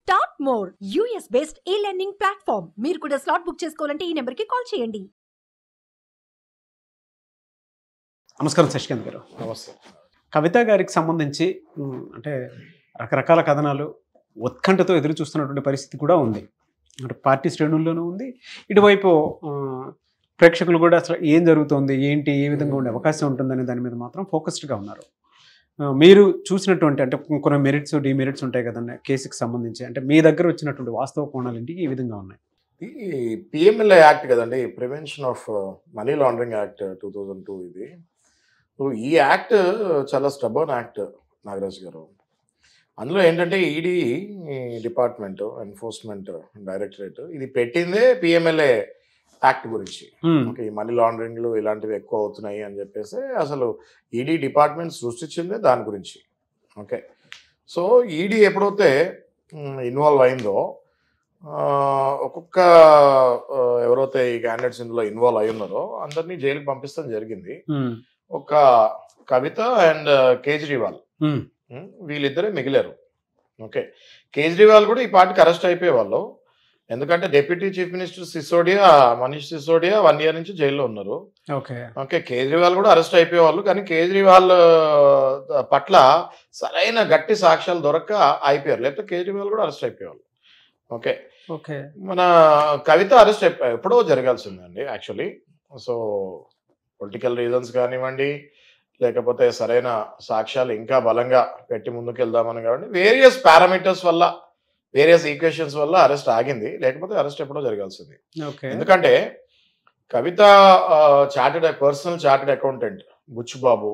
Top more US based ఈ learning platform మీరు కూడా స్లాట్ బుక్ చేసుకోవాలంటే ఈ నెంబర్కి కాల్ చేయండి నమస్కారం శశికాంత్ గారు నమస్తే కవిత గారికి సంబంధించి ఉమ్, అంటే రకరకాల కథనాలు ఉత్కంఠతో ఎదురు చూస్తున్నటువంటి పరిస్థితి కూడా ఉంది అంటే పార్టీ శ్రేణుల్లోనూ ఉంది ఇటువైపు ఆ, ప్రేక్షకులు కూడా అసలు ఏం జరుగుతోంది ఏంటి ఏ విధంగా ఉండే అవకాశం ఉంటుందనే దాని మీద మాత్రం ఫోకస్డ్గా ఉన్నారు ఆ, మీరు చూసినటువంటి అంటే కొన్ని మెరిట్స్ డిమెరిట్స్ ఉంటాయి కదండి కేసుకి సంబంధించి అంటే మీ దగ్గర వచ్చినటువంటి వాస్తవ కోణాలు ఏంటి ఈ విధంగా ఉన్నాయి ఈ పిఎంఎల్ఏ యాక్ట్ కదండి prevention of money laundering act two thousand two ఇది సో ఈ యాక్ట్ చాలా స్టబర్న్ యాక్ట్ నాగరాజ్ గారు అందులో ఏంటంటే ఈడీ డిపార్ట్మెంట్ ఎన్ఫోర్స్మెంట్ డైరెక్టరేట్ ఇది పెట్టిందే పిఎంఎల్ఏ యాక్ట్ గురించి ఉమ్, ఓకే ఈ మనీ లాండరింగ్లు ఇలాంటివి ఎక్కువ అవుతున్నాయి అని చెప్పేసి అసలు ఈడీ డిపార్ట్మెంట్ సృష్టించిందే దాని గురించి ఓకే సో ఈడీ ఎప్పుడైతే ఇన్వాల్వ్ అయిందో ఆ, ఒక్కొక్క ఆ, ఎవరైతే ఈ క్యాండిడేట్స్ ఇందులో ఇన్వాల్వ్ అయి ఉన్నారో అందరినీ జైలుకి పంపిస్తాం జరిగింది ఉమ్, ఒక కవిత అండ్ కేజ్రీవాల్ ఉమ్, ఉమ్, వీళ్ళిద్దరే మిగిలారు ఓకే కేజ్రీవాల్ కూడా ఈ పార్టీకి అరెస్ట్ అయిపోయేవాళ్ళు ఎందుకంటే deputy chief minister Sisodia Manish Sisodia one year నుంచి జైల్లో ఉన్నారు ఓకే ఓకే కేజ్రీవాల్ కూడా అరెస్ట్ అయిపోయేవాళ్ళు కానీ కేజ్రీవాల్ ఆ, పట్ల సరైన గట్టి సాక్ష్యాలు దొరక్క అయిపోయారు లేకపోతే కేజ్రీవాల్ కూడా అరెస్ట్ అయిపోయేవాళ్ళు ఓకే ఓకే మన కవిత అరెస్ట్ అయిపో ఎప్పుడో జరగాల్సిందండి యాక్చువల్లీ సో పొలిటికల్ రీజన్స్ కానివ్వండి లేకపోతే సరైన సాక్ష్యాలు ఇంకా బలంగా పెట్టి ముందుకు వెళ్దామని కాబట్టి వేరియస్ పారామీటర్స్ వల్ల వేరియస్ ఈక్వేషన్స్ వల్ల అరెస్ట్ ఆగింది లేకపోతే అరెస్ట్ ఎప్పుడో జరగాల్సింది ఓకే ఎందుకంటే Kavitha chartered personal chartered accountant Buchibabu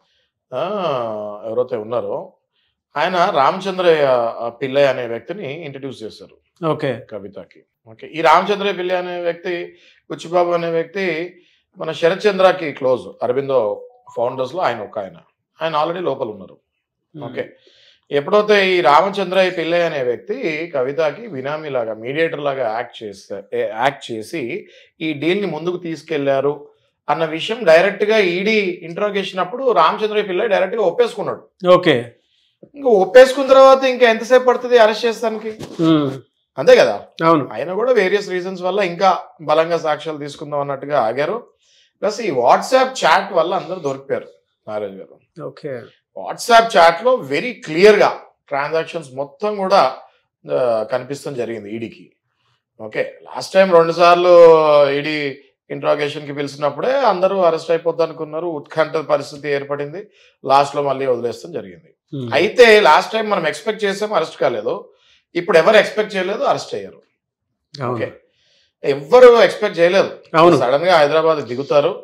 ఆ, ఎవరైతే ఉన్నారో ఆయన రామచంద్రయ్య ఆ, పిల్లయ్య అనే వ్యక్తిని ఇంట్రడ్యూస్ చేశారు ఓకే కవితకి ఓకే ఈ రామచంద్రయ్య పిల్లయ్య అనే వ్యక్తి బుచ్చిబాబు అనే వ్యక్తి మన శరత్ చంద్రకి క్లోజ్ అరవిందో ఫౌండర్స్ లో ఆయన ఒక ఆయన ఆయన ఆల్రెడీ లోపల ఉన్నారు ఓకే ఎప్పుడైతే ఈ రామచంద్రయ్య పిల్లయ్య అనే వ్యక్తి కవితకి బినామీ లాగా మీడియేటర్ లాగా యాక్ట్ చేస్తే యాక్ట్ చేసి ఈ డీల్ ని ముందుకు తీసుకెళ్లారు అన్న విషయం డైరెక్ట్ గా ఈడీ ఇంట్రాగేషన్ అప్పుడు రామచంద్రయ్య పిల్లయ్య డైరెక్ట్ గా ఒప్పేసుకున్నాడు ఓకే ఇంకా ఒప్పేసుకున్న తర్వాత ఇంకా ఎంతసేపు పడుతుంది అరెస్ట్ చేస్తానికి ఉమ్, అంతే కదా అవును ఆయన కూడా వేరియస్ రీజన్స్ వల్ల ఇంకా బలంగా సాక్ష్యాలు తీసుకుందాం అన్నట్టుగా ఆగారు ప్లస్ ఈ వాట్సాప్ చాట్ వల్ల అందరూ దొరికిపోయారు నారాజ్ గారు ఓకే వాట్సాప్ చాట్ లో వెరీ క్లియర్ గా ట్రాన్సాక్షన్స్ మొత్తం కూడా ఆ, కనిపిస్తాం జరిగింది ఈడీకి ఓకే లాస్ట్ టైం రెండు సార్లు ఈడీ ఇంట్రాగేషన్ కి పిలిచినప్పుడే అందరూ అరెస్ట్ అయిపోద్ది అనుకున్నారు ఉత్కంఠ పరిస్థితి ఏర్పడింది లాస్ట్ లో మళ్ళీ వదిలేస్తాం జరిగింది ఉమ్, అయితే లాస్ట్ టైం మనం ఎక్స్పెక్ట్ చేసాం అరెస్ట్ కాలేదు ఇప్పుడు ఎవరు ఎక్స్పెక్ట్ చేయలేదు అరెస్ట్ అయ్యారు అవును ఓకే ఎవ్వరు ఎక్స్పెక్ట్ చేయలేదు అవును సడన్ గా హైదరాబాద్ దిగుతారు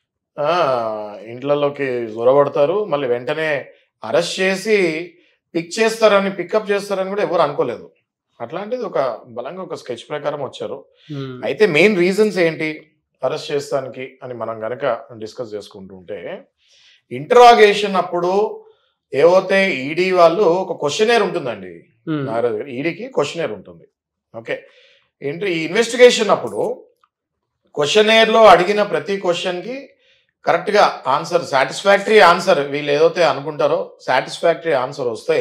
ఆ ఇంట్లలోకి జొరబడతారు మళ్ళీ వెంటనే అరెస్ట్ చేసి పిక్ చేస్తారని పికప్ చేస్తారని కూడా ఎవరు అనుకోలేదు అట్లాంటిది ఒక బలంగా ఒక స్కెచ్ ప్రకారం వచ్చారు ఉమ్, అయితే మెయిన్ రీజన్స్ ఏంటి అరెస్ట్ చేస్తానికి అని మనం గనక డిస్కస్ చేసుకుంటూ ఉంటే ఇంటరాగేషన్ అప్పుడు ఏవైతే ఈడీ వాళ్ళు ఒక క్వశ్చనేర్ ఉంటుందండి ఉమ్, నాగరాజు గారు ఈడీకి క్వశ్చనేర్ ఉంటుంది ఓకే ఏంటి ఈ ఇన్వెస్టిగేషన్ అప్పుడు క్వశ్చనేర్ లో అడిగిన ప్రతి క్వశ్చన్ కి కరెక్ట్ గా ఆన్సర్ సాటిస్ఫాక్టరీ ఆన్సర్ వీళ్ళు ఏదైతే అనుకుంటారో సాటిస్ఫాక్టరీ ఆన్సర్ వస్తే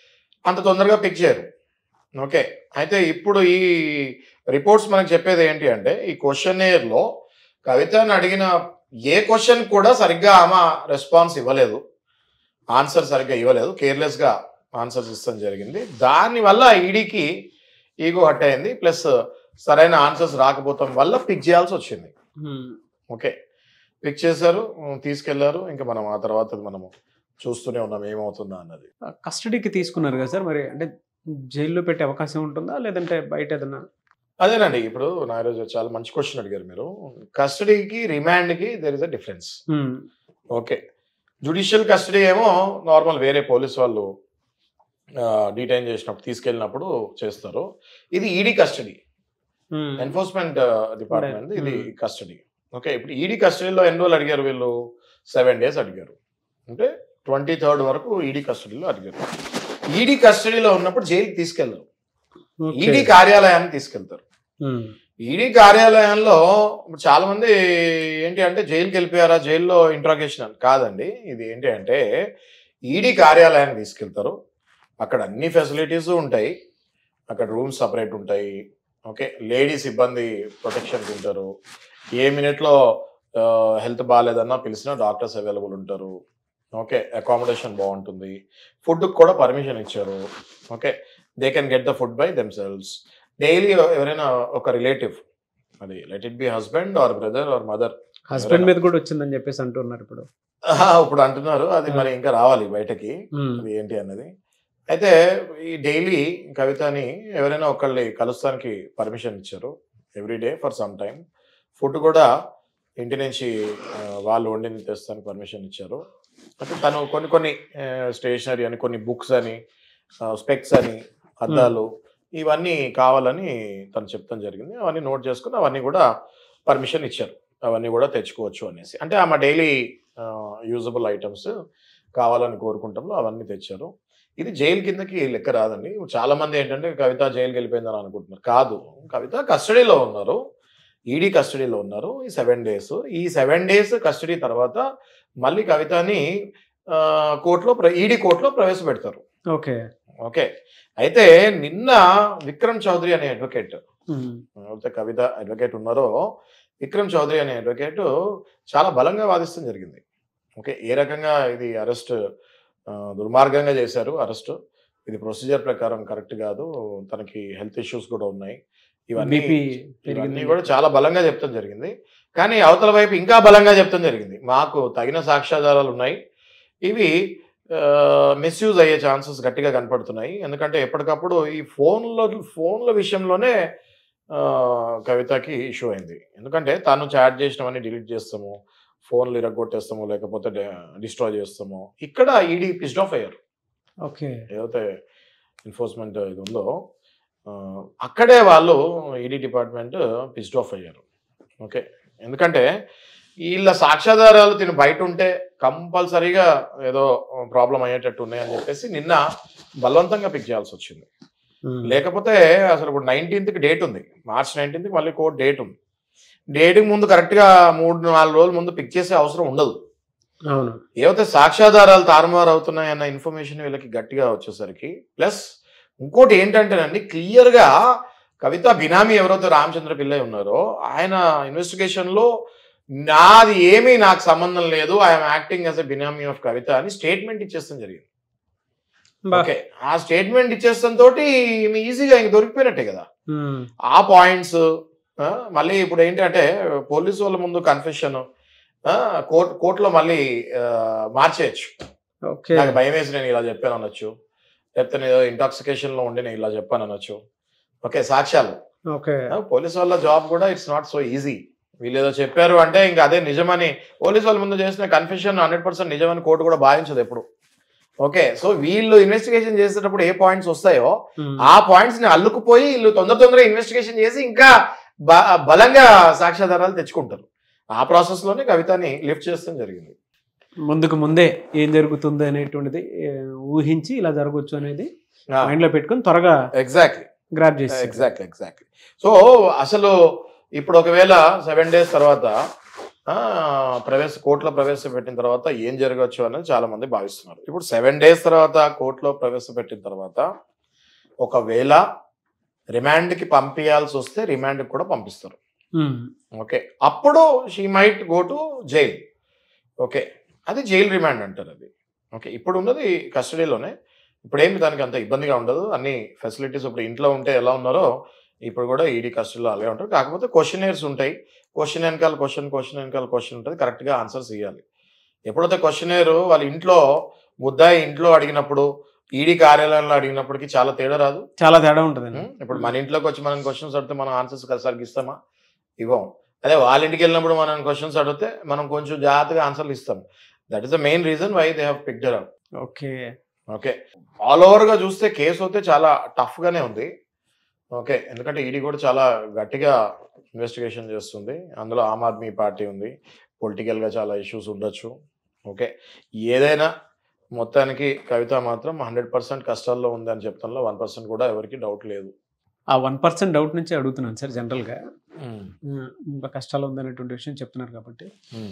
అంత తొందరగా పిక్ చేయరు ఓకే అయితే ఇప్పుడు ఈ రిపోర్ట్స్ మనకు చెప్పేది ఏంటి అంటే ఈ క్వశ్చనేర్ లో కవితను అడిగిన ఏ క్వశ్చన్ కూడా సరిగ్గా ఆమె రెస్పాన్స్ ఇవ్వలేదు ఆన్సర్ సరిగ్గా ఇవ్వలేదు కేర్లెస్ గా ఆన్సర్స్ ఇస్తాం జరిగింది దానివల్ల ఈడీకి ఈగో హట్ అయింది ప్లస్ సరైన ఆన్సర్స్ రాకపోవటం వల్ల పిక్ చేయాల్సి వచ్చింది ఉమ్, ఓకే పిక్ చేశారు ఉమ్, తీసుకెళ్లారు ఇంకా మనం ఆ తర్వాత మనము చూస్తూనే ఉన్నాం ఏమవుతుందా అన్నది కస్టడీకి తీసుకున్నారు కదా సార్ మరి అంటే జైల్లో పెట్టే అవకాశం ఉంటుందా లేదంటే బయట ఏదన్నా అదేనండి ఇప్పుడు నాగరాజు గారు చాలా మంచి క్వశ్చన్ అడిగారు మీరు కస్టడీకి రిమాండ్కి there is a difference um, okay judicial custody ఏమో నార్మల్ వేరే పోలీస్ వాళ్ళు డీటైన్ చేసినప్పుడు తీసుకెళ్ళినప్పుడు చేస్తారు ఇది ED custody um, enforcement department ఇది Hmm. కస్టడీ ఓకే ఇప్పుడు ఈడీ కస్టడీలో ఎన్ని రోజులు అడిగారు వీళ్ళు సెవెన్ డేస్ అడిగారు అంటే ట్వంటీ థర్డ్ వరకు ఈడీ కస్టడీలో అడిగారు ఈడీ కస్టడీలో ఉన్నప్పుడు జైలుకి తీసుకెళ్తారు ఓకే. ఈడీ కార్యాలయాన్ని తీసుకెళ్తారు ఉమ్, ఈడీ కార్యాలయంలో ఇప్పుడు చాలా మంది ఏంటి అంటే జైలుకి వెళ్ళిపోయారా జైల్లో ఇంట్రాగేషన్ అని కాదండి ఇది ఏంటి అంటే ఈడీ కార్యాలయాన్ని తీసుకెళ్తారు అక్కడ అన్ని ఫెసిలిటీస్ ఉంటాయి అక్కడ రూమ్స్ సపరేట్ ఉంటాయి ఓకే లేడీస్ ఇబ్బంది ప్రొటెక్షన్కి ఉంటారు ఏ మినిట్లో హెల్త్ బాగాలేదన్నా పిలిచినా డాక్టర్స్ అవైలబుల్ ఉంటారు ఓకే అకామిడేషన్ బాగుంటుంది ఫుడ్కి కూడా పర్మిషన్ ఇచ్చారు okay they can get the food by themselves daily ఎవరైనా ఒక రిలేటివ్ అది let it be husband or brother or mother husband మీద కూడా వచ్చిందని చెప్పేసి అంటున్నారు ఇప్పుడు ఇప్పుడు అంటున్నారు అది మరి ఇంకా రావాలి బయటకి ఉమ్, అది ఏంటి అన్నది అయితే ఈ డైలీ కవితని ఎవరైనా ఒకళ్ళని కలుస్తానికి పర్మిషన్ ఇచ్చారు every day for some time food కూడా ఇంటి నుంచి ఆ, వాళ్ళు వండింది తెస్తానికి పర్మిషన్ ఇచ్చారు అంటే తను కొన్ని కొన్ని స్టేషనరీ అని కొన్ని బుక్స్ అని స్పెక్స్ అని అద్దాలు ఇవన్నీ కావాలని తను చెప్తాం జరిగింది అవన్నీ నోట్ చేసుకుని అవన్నీ కూడా పర్మిషన్ ఇచ్చారు అవన్నీ కూడా తెచ్చుకోవచ్చు అనేసి అంటే ఆమె డైలీ యూజబుల్ ఐటమ్స్ కావాలని కోరుకుంటాంలో అవన్నీ తెచ్చారు ఇది జైలు కిందకి లెక్క రాదండి చాలా మంది ఏంటంటే కవిత జైలుకి వెళ్ళిపోయిందని అనుకుంటున్నారు కాదు కవిత కస్టడీలో ఉన్నారు ఈడీ కస్టడీలో ఉన్నారు ఈ సెవెన్ డేస్ ఈ సెవెన్ డేస్ కస్టడీ తర్వాత మళ్ళీ కవితని ఆ, కోర్టులో ఈడీ కోర్టులో ప్రవేశపెడతారు ఓకే ఓకే అయితే నిన్న విక్రమ్ చౌదరి అనే అడ్వకేట్ ఉమ్, ఎవరైతే కవిత అడ్వకేట్ ఉన్నారో విక్రమ్ చౌదరి అనే అడ్వకేట్ చాలా బలంగా వాదిస్తాం జరిగింది ఓకే ఏ రకంగా ఇది అరెస్ట్ దుర్మార్గంగా చేశారు అరెస్ట్ ఇది ప్రొసీజర్ ప్రకారం కరెక్ట్ కాదు తనకి హెల్త్ ఇష్యూస్ కూడా ఉన్నాయి ఇవన్నీ BP ఇవన్నీ పెరిగింది కూడా చాలా బలంగా చెప్తాం జరిగింది కానీ అవతల వైపు ఇంకా బలంగా చెప్తాం జరిగింది మాకు తగిన సాక్ష్యాధారాలు ఉన్నాయి ఇవి మిస్యూజ్ అయ్యే ఛాన్సెస్ గట్టిగా కనపడుతున్నాయి ఎందుకంటే ఎప్పటికప్పుడు ఈ ఫోన్లో ఫోన్ల విషయంలోనే ఆ, కవితకి ఇష్యూ అయింది ఎందుకంటే తను చాట్ చేసినవన్నీ డిలీట్ చేస్తాము ఫోన్లు ఇరగొట్టేస్తాము లేకపోతే డిస్ట్రాయ్ చేస్తాము ఇక్కడ ఈడీ పిస్డ్ ఆఫ్ అయ్యారు ఓకే ఏదైతే ఎన్ఫోర్స్మెంట్ ఇది ఉందో ఆ, అక్కడే వాళ్ళు ఈడీ డిపార్ట్మెంట్ పిస్డ్ ఆఫ్ అయ్యారు ఓకే ఎందుకంటే వీళ్ళ సాక్ష్యాధారాలు తిని బయట ఉంటే కంపల్సరీగా ఏదో ప్రాబ్లం అయ్యేటట్టు ఉన్నాయని చెప్పేసి నిన్న బలవంతంగా పిక్ చేయాల్సి వచ్చింది ఉమ్, లేకపోతే అసలు ఇప్పుడు నైన్టీన్త్కి డేట్ ఉంది మార్చ్ నైన్టీన్త్కి మళ్ళీ కోర్టు డేట్ ఉంది డేట్కి ముందు కరెక్ట్గా మూడు నాలుగు రోజుల ముందు పిక్ చేసే అవసరం ఉండదు అవును ఏవైతే సాక్ష్యాధారాలు తారుమారు అవుతున్నాయన్న ఇన్ఫర్మేషన్ వీళ్ళకి గట్టిగా వచ్చేసరికి ప్లస్ ఇంకోటి ఏంటంటేనండి క్లియర్గా కవిత బినామీ ఎవరైతే రామచంద్ర పిల్లై ఉన్నారో ఆయన ఇన్వెస్టిగేషన్లో నాది ఏమీ నాకు సంబంధం లేదు I'm acting as a benami of Kavitha అని స్టేట్మెంట్ ఇచ్చేస్తాం జరిగింది బా- ఓకే ఆ స్టేట్మెంట్ ఇచ్చేస్తాం తోటి ఈమె ఈజీగా ఇంక దొరికిపోయినట్టే కదా ఉమ్, ఆ పాయింట్స్ మళ్ళీ ఇప్పుడు ఏంటంటే పోలీసు వాళ్ళ ముందు కన్ఫెషన్ కోర్టు కోర్టులో మళ్ళీ ఆ, మార్చేయచ్చు ఓకే నాకు భయం వేసి నేను ఇలా చెప్పాను అనొచ్చు లేకపోతే నేను ఇంటాక్సికేషన్ లో ఉండి నేను ఇలా చెప్పాను అనొచ్చు ఓకే సాక్ష్యాలు ఓకే పోలీస్ వాళ్ళ జాబ్ కూడా ఇట్స్ నాట్ సో ఈజీ వీళ్ళు ఏదో చెప్పారు అంటే ఇంకా అదే నిజమని పోలీస్ వాళ్ళ ముందు చేసిన కన్ఫెషన్ హండ్రెడ్ పర్సెంట్ నిజమని కోర్టు కూడా భావించదు ఎప్పుడు ఓకే సో వీళ్ళు ఇన్వెస్టిగేషన్ చేసేటప్పుడు ఏ పాయింట్స్ వస్తాయో ఉమ్, ఆ పాయింట్స్ ని అల్లుకుపోయి వీళ్ళు తొందర తొందరగా ఇన్వెస్టిగేషన్ చేసి ఇంకా బ- బలంగా సాక్ష్యాధారాలు తెచ్చుకుంటారు ఆ ప్రాసెస్ లోనే కవితని లిఫ్ట్ చేస్తాం జరిగింది ముందుకు ముందే ఏం జరుగుతుంది అనేటువంటిది ఏ, ఊహించి ఇలా జరగవచ్చు అనేది మైండ్ లో పెట్టుకొని త్వరగా ఎగ్జాక్ట్లీ గ్రాప్ చేసి ఎగ్జాక్ట్లీ ఎగ్జాక్ట్లీ సో అసలు ఇప్పుడు ఒకవేళ సెవెన్ డేస్ తర్వాత ఆ, ప్రవేశ కోర్టులో ప్రవేశపెట్టిన తర్వాత ఏం జరగవచ్చు అనేది చాలా మంది భావిస్తున్నారు ఇప్పుడు సెవెన్ డేస్ తర్వాత కోర్టులో ప్రవేశపెట్టిన తర్వాత ఒకవేళ రిమాండ్కి పంపించాల్సి వస్తే రిమాండ్కి కూడా పంపిస్తారు ఓకే అప్పుడు she might go to jail okay అది జైల్ రిమాండ్ అంటారు అది ఓకే ఇప్పుడు ఉన్నది కస్టడీలోనే ఇప్పుడు ఏమి దానికి అంత ఇబ్బందిగా ఉండదు అన్ని ఫెసిలిటీస్ ఇప్పుడు ఇంట్లో ఉంటే ఎలా ఉన్నారో ఇప్పుడు కూడా ఈడీ కస్టడీలో అలాగే ఉంటారు కాకపోతే క్వశ్చనర్స్ ఉంటాయి క్వశ్చన్ వెనకాల క్వశ్చన్ క్వశ్చన్ వెనకాల క్వశ్చన్ ఉంటుంది కరెక్ట్గా ఆన్సర్స్ ఇవ్వాలి ఎప్పుడైతే క్వశ్చనర్ వాళ్ళ ఇంట్లో ముద్దాయి ఇంట్లో అడిగినప్పుడు ఈడీ కార్యాలయంలో అడిగినప్పటికీ చాలా తేడా రాదు చాలా తేడా ఉంటుందండి ఉం? ఇప్పుడు మన ఇంట్లోకి వచ్చి మనం క్వశ్చన్స్ అడిగితే మనం ఆన్సర్స్ సరిగ్గా ఇస్తామా ఇవ్వం అదే వాళ్ళ ఇంటికి వెళ్ళినప్పుడు మనం క్వశ్చన్స్ అడిగితే మనం కొంచెం జాగ్రత్తగా ఆన్సర్లు ఇస్తాం that is the main reason why they have picked up okay okay all ఓవర్గా చూస్తే కేసు అయితే చాలా టఫ్గానే ఉంది ఓకే ఎందుకంటే ఈడీ కూడా చాలా గట్టిగా ఇన్వెస్టిగేషన్ చేస్తుంది అందులో ఆమ్ ఆద్మీ పార్టీ ఉంది పొలిటికల్గా చాలా ఇష్యూస్ ఉండొచ్చు ఓకే ఏదైనా మొత్తానికి కవిత మాత్రం హండ్రెడ్ పర్సెంట్ కష్టాల్లో ఉంది అని చెప్తాను వన్ పర్సెంట్ కూడా ఎవరికి డౌట్ లేదు ఆ వన్ పర్సెంట్ డౌట్ నుంచి అడుగుతున్నాను సార్ జనరల్గా ఇంకా కష్టాలు ఉందనేటువంటి విషయం చెప్తున్నారు కాబట్టి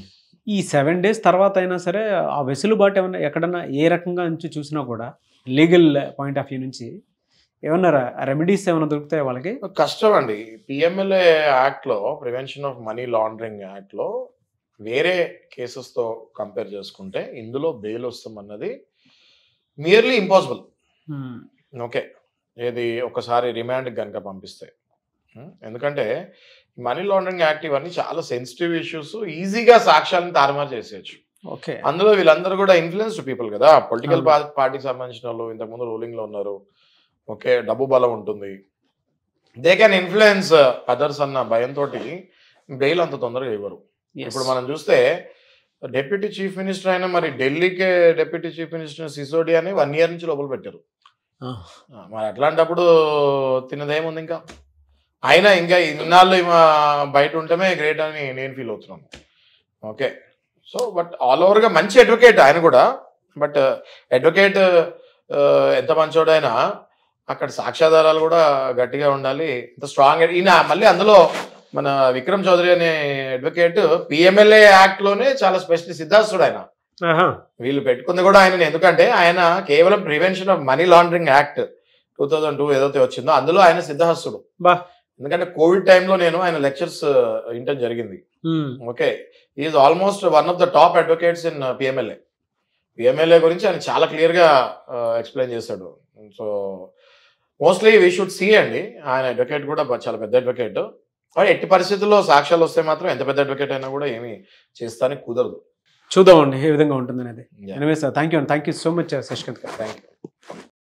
ఈ సెవెన్ డేస్ తర్వాత అయినా సరే ఆ వెసులుబాటు ఏమన్నా ఎక్కడన్నా ఏ రకంగా నుంచి చూసినా కూడా లీగల్ పాయింట్ ఆఫ్ వ్యూ నుంచి ఏమన్నా రెమెడీస్ ఏమైనా దొరుకుతాయి వాళ్ళకి కష్టం అండి పిఎంఎల్ఏ యాక్ట్లో ప్రివెన్షన్ ఆఫ్ మనీ లాండరింగ్ యాక్ట్లో వేరే కేసెస్తో కంపేర్ చేసుకుంటే ఇందులో బెయిల్ వస్తామన్నది నియర్లీ ఇంపాసిబుల్ ఉమ్, ఓకే ఏది ఒకసారి రిమాండ్ కనుక పంపిస్తే ఉం? ఎందుకంటే మనీ లాండరింగ్ యాక్ట్ ఇవన్నీ చాలా సెన్సిటివ్ ఇష్యూస్ ఈజీగా సాక్ష్యాలను తారుమారు చేసేయచ్చు ఓకే అందులో వీళ్ళందరూ కూడా ఇన్ఫ్లుయెన్స్డ్ పీపుల్ కదా పొలిటికల్ అవును. పార్టీకి సంబంధించిన వాళ్ళు ఇంతకుముందు రూలింగ్ లో ఉన్నారు ఓకే డబ్బు బలం ఉంటుంది దే కెన్ ఇన్ఫ్లుయెన్స్ అదర్స్ అన్న భయంతో బెయిల్ అంత తొందరగా ఇవ్వరు Yes. ఇప్పుడు మనం చూస్తే డెప్యూటీ చీఫ్ మినిస్టర్ అయినా మరి ఢిల్లీకే డెప్యూటీ చీఫ్ మినిస్టర్ సిసోడియా అని వన్ ఇయర్ నుంచి లోపల పెట్టారు ఆ, ఆ, మరి అట్లాంటప్పుడు తినదేముంది ఇంకా అయినా ఇంకా ఇన్నాళ్ళు ఈమె బయట ఉంటమే గ్రేట్ అని నేను ఫీల్ అవుతున్నాను ఓకే సో బట్ ఆల్ ఓవర్గా మంచి అడ్వకేట్ ఆయన కూడా బట్ అడ్వకేట్ ఎంత మంచోడు అయినా అక్కడ సాక్ష్యాధారాలు కూడా గట్టిగా ఉండాలి ఇంత స్ట్రాంగ్ ఈయన మళ్ళీ అందులో మన విక్రమ్ చౌదరి అనే అడ్వకేట్ పిఎంఎల్ఏ యాక్ట్ లోనే చాలా స్పెషల్ సిద్ధాస్తుడు ఆయన ఆహా, వీళ్ళు పెట్టుకుంది కూడా ఆయన ఎందుకంటే ఆయన కేవలం prevention of money laundering act two thousand two ఏదైతే వచ్చిందో అందులో ఆయన సిద్ధహస్తుడు బా. ఎందుకంటే కోవిడ్ టైంలో నేను ఆయన లెక్చర్స్ వింటం జరిగింది um, okay is almost one of the top advocates in PMLA PMLA గురించి ఆయన చాలా క్లియర్గా ఎక్స్ప్లెయిన్ చేశాడు so mostly we should see అండి ఆయన అడ్వకేట్ కూడా బ- చాలా పెద్ద అడ్వకేట్ వాడు ఎట్టి పరిస్థితుల్లో సాక్ష్యాలు వస్తే మాత్రం ఎంత పెద్ద అడ్వకేట్ అయినా కూడా ఏమీ చేస్తానికి కుదరదు చూద్దామండి ఏ విధంగా ఉంటుంది అనేది Yeah. Anyway sir thank you thank you so much Shashikanth గారు థ్యాంక్ యూ